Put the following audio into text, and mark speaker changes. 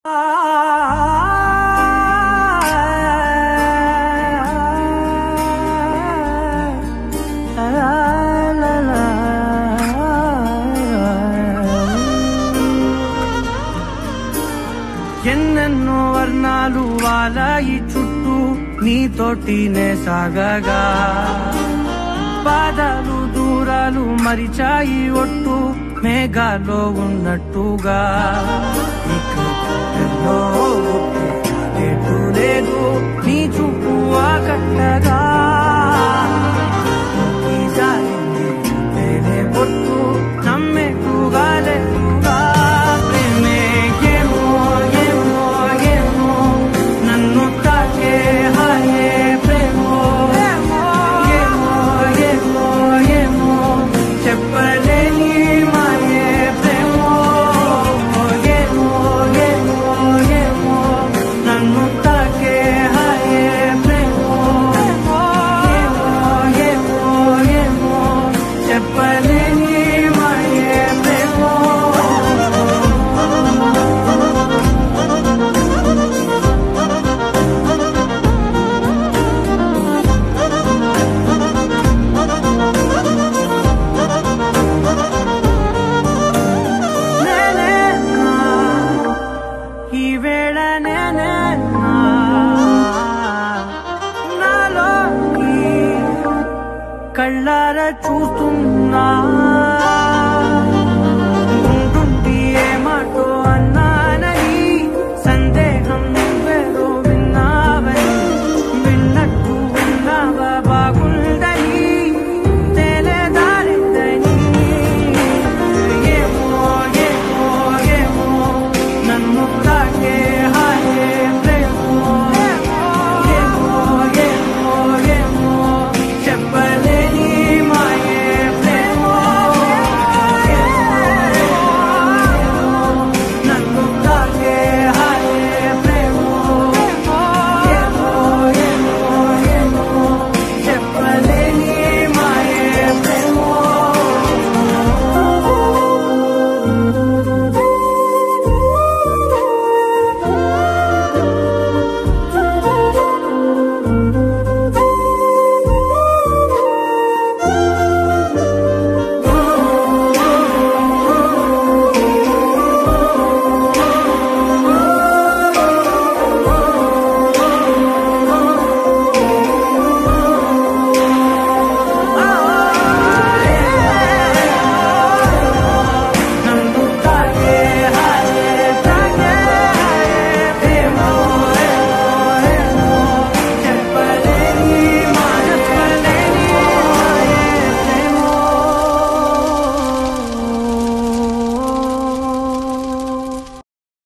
Speaker 1: ఎన్నెన్నో వర్ణాలు వాలాయి చుట్టూ నీతోటినే సాగగా పాదాలు దూరాలు మరిచాయి ఒట్టు మేఘాలో ఉన్నట్టుగా ఇక ఎన్నో గుర్తు లేదు నీ చూపు ఆకట్టగా ఈ జారింది తేనె బొట్టు నమ్మేట్టుగా లేకుగా ప్రేమే ఏమో ఏమో ఏమో నన్ను తాకే హాయే ప్రేమో ఏమో ఏమో ఏమో చెప్పలేని మాయే ప్రేమో ఏమో ఏమో ఏమో నన్ను తాకే హాయే ప్రేమో ఏమో ఏమో ఏమో చెప్పలేని మాయే ప్రేమో నేనే నా, ఈ వేళ నేనే నా, నాలోకి కళ్ళారా చూస్తున్నా